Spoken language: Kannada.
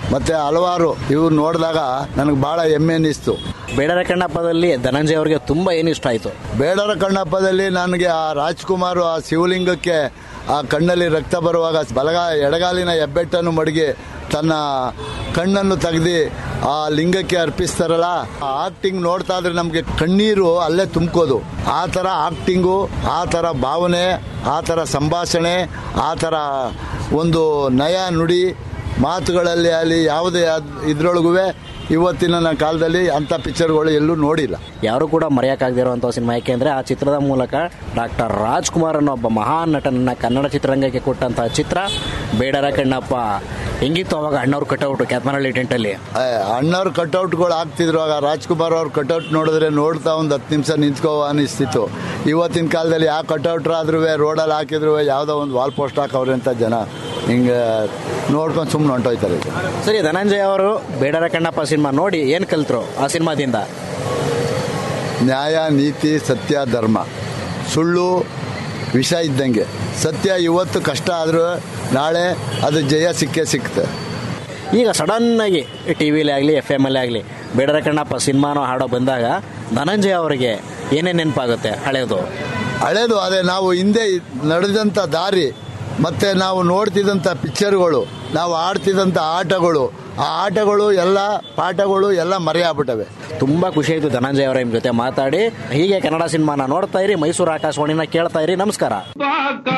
ಮತ್ತು ಹಲವಾರು ಇವು ನೋಡಿದಾಗ ನನಗೆ ಭಾಳ ಹೆಮ್ಮೆ ಅನ್ನಿಸ್ತು ಬೇಡರ ಕಣ್ಣಪ್ಪದಲ್ಲಿ ಧನಂಜಯ ಅವರಿಗೆ ತುಂಬಾ ಏನು ಇಷ್ಟ ಆಯ್ತು ಬೇಡರ ಕಣ್ಣಪ್ಪದಲ್ಲಿ ನನಗೆ ಆ ರಾಜ್ಕುಮಾರ್ ಆ ಶಿವಲಿಂಗಕ್ಕೆ ಆ ಕಣ್ಣಲ್ಲಿ ರಕ್ತ ಬರುವಾಗ ಬಲಗ ಎಡಗಾಲಿನ ಹೆಬ್ಬೆಟ್ಟನ್ನು ಮಡಗಿ ತನ್ನ ಕಣ್ಣನ್ನು ತೆಗೆದು ಆ ಲಿಂಗಕ್ಕೆ ಅರ್ಪಿಸ್ತಾರಲ್ಲ ಆ ಆಕ್ಟಿಂಗ್ ನೋಡ್ತಾ ಇದ್ರೆ ನಮಗೆ ಕಣ್ಣೀರು ಅಲ್ಲೇ ತುಂಬ್ಕೋದು ಆ ಥರ ಆಕ್ಟಿಂಗು ಆ ಥರ ಭಾವನೆ ಆ ಥರ ಸಂಭಾಷಣೆ ಆ ಥರ ಒಂದು ನಯ ನುಡಿ ಮಾತುಗಳಲ್ಲಿ ಅಲ್ಲಿ ಯಾವುದೇ ಇದ್ರೊಳಗೂ ಇವತ್ತಿನ ಕಾಲದಲ್ಲಿ ಅಂಥ ಪಿಕ್ಚರ್ಗಳು ಎಲ್ಲೂ ನೋಡಿಲ್ಲ ಯಾರು ಕೂಡ ಮರೆಯಕ್ಕಾಗದಿರುವಂತಹ ಸಿನಿಮಾ ಯಾಕೆಂದ್ರೆ ಆ ಚಿತ್ರದ ಮೂಲಕ ಡಾಕ್ಟರ್ ರಾಜ್ಕುಮಾರ್ ಅನ್ನೋ ಒಬ್ಬ ಮಹಾನ್ ನಟನನ್ನ ಕನ್ನಡ ಚಿತ್ರರಂಗಕ್ಕೆ ಕೊಟ್ಟಂತಹ ಚಿತ್ರ ಬೇಡರ ಕಣ್ಣಪ್ಪ ಹೆಂಗಿತ್ತು ಅವಾಗ ಅಣ್ಣವ್ರ ಕಟೌಟ್ ಕ್ಯಾತ್ಮನಹಳ್ಳಿ ಟೆಂಟಲ್ಲಿ ಏ, ಅಣ್ಣವ್ರ ಕಟೌಟ್ಗಳು ಆಗ್ತಿದ್ರು ಆಗ ರಾಜ್ಕುಮಾರ್ ಅವ್ರ ಕಟೌಟ್ ನೋಡಿದ್ರೆ ನೋಡ್ತಾ ಒಂದು ಹತ್ತು ನಿಮಿಷ ನಿಂತ್ಕೋ ಅನಿಸ್ತಿತ್ತು ಇವತ್ತಿನ ಕಾಲದಲ್ಲಿ ಯಾವ ಕಟೌಟ್ರಾದ್ರೂ ರೋಡಲ್ಲಿ ಹಾಕಿದ್ರು ಯಾವುದೋ ಒಂದು ವಾಲ್ ಪೋಸ್ಟ್ ಹಾಕವ್ರೆ ಅಂತ ಜನ ಹಿಂಗೆ ನೋಡ್ಕೊಂಡು ಸುಮ್ಮನೆ ಹೊಂಟೋಯ್ತಾರೆ ಈಗ ಸರಿ ಧನಂಜಯ ಅವರು ಬೇಡರ ಕಣ್ಣಪ್ಪ ಸಿನಿಮಾ ನೋಡಿ ಏನ್ ಕಲ್ತ್ರು ಆ ಸಿನಿಮಾದಿಂದ ನ್ಯಾಯ ನೀತಿ ಸತ್ಯ ಧರ್ಮ ಸುಳ್ಳು ವಿಷ ಇದ್ದಂಗೆ ಸತ್ಯ ಇವತ್ತು ಕಷ್ಟ ಆದರೂ ನಾಳೆ ಅದು ಜಯ ಸಿಕ್ಕೇ ಸಿಕ್ತೆ ಈಗ ಸಡನ್ ಆಗಿ ಟಿ ವಿಲಿ ಆಗಲಿ ಎಫ್ ಎಮ್ ಅಲ್ಲಿ ಆಗಲಿ ಬೇಡರ ಕಣ್ಣಪ್ಪ ಸಿನಿಮಾನೋ ಹಾಡೋ ಬಂದಾಗ ಧನಂಜಯ ಅವರಿಗೆ ಏನೇನು ನೆನಪಾಗುತ್ತೆ ಹಳೆಯದು ಹಳೇದು ಅದೇ ನಾವು ಹಿಂದೆ ನಡೆದಂಥ ದಾರಿ ಮತ್ತು ನಾವು ನೋಡ್ತಿದ್ದಂಥ ಪಿಕ್ಚರ್ಗಳು ನಾವು ಆಡ್ತಿದ್ದಂಥ ಆಟಗಳು ಆ ಆಟಗಳು ಎಲ್ಲ ಪಾಠಗಳು ಎಲ್ಲ ಮರೆಯಾಗ್ಬಿಟ್ಟವೆ ತುಂಬಾ ಖುಷಿ ಆಯ್ತು ಧನಂಜಯ ಅವರ ನಿಮ್ ಜೊತೆ ಮಾತಾಡಿ ಹೀಗೆ ಕನ್ನಡ ಸಿನಿಮಾನ ನೋಡ್ತಾ ಇರಿ ಮೈಸೂರು ಆಕಾಶವಾಣಿನ ಕೇಳ್ತಾ ಇರಿ ನಮಸ್ಕಾರ